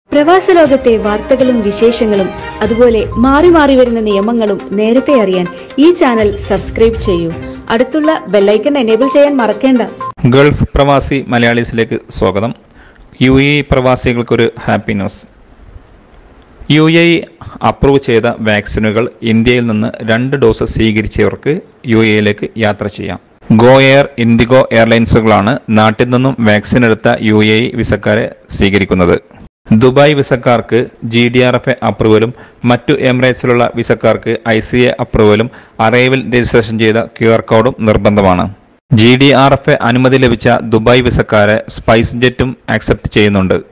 പ്രവാസ ലോകത്തെ വാർത്തകളും വിശേഷങ്ങളും അതുപോലെ മാറി മാറി വരുന്ന നിയമങ്ങളും നേരത്തെ അറിയാൻ ഈ ചാനൽ സബ്സ്ക്രൈബ് ചെയ്യൂ അടുത്തുള്ള ബെല്ലൈക്കൺ എനേബിൾ ചെയ്യാൻ മറക്കേണ്ട ഗൾഫ് പ്രവാസി മലയാളീസിലേക്ക് സ്വാഗതം യു എ ഇ പ്രവാസികൾക്കൊരു happy news U A E approve ചെയ്ത വാക്സിനുകൾ ഇന്ത്യയിൽ നിന്ന് രണ്ട് ഡോസ് സ്വീകരിച്ചവർക്ക് യു എയിലേക്ക് യാത്ര ചെയ്യാം ഗോ എയർ ഇൻഡിഗോ എയർലൈൻസുകളാണ് നാട്ടിൽ നിന്നും വാക്സിൻ എടുത്ത യു എ ഇ വിസക്കാരെ സ്വീകരിക്കുന്നത് ദുബായ് വിസക്കാർക്ക് G D R F A അപ്രൂവലും മറ്റു എമിറേറ്റ്സിലുള്ള വിസക്കാർക്ക് ഐ സി എ അപ്രൂവലും അറൈവൽ രജിസ്ട്രേഷൻ ചെയ്ത ക്യു ആർ കോഡും നിർബന്ധമാണ് G D R F A അനുമതി ലഭിച്ച ദുബായ് വിസക്കാരെ സ്പൈസ് ജെറ്റും ആക്സെപ്റ്റ് ചെയ്യുന്നുണ്ട്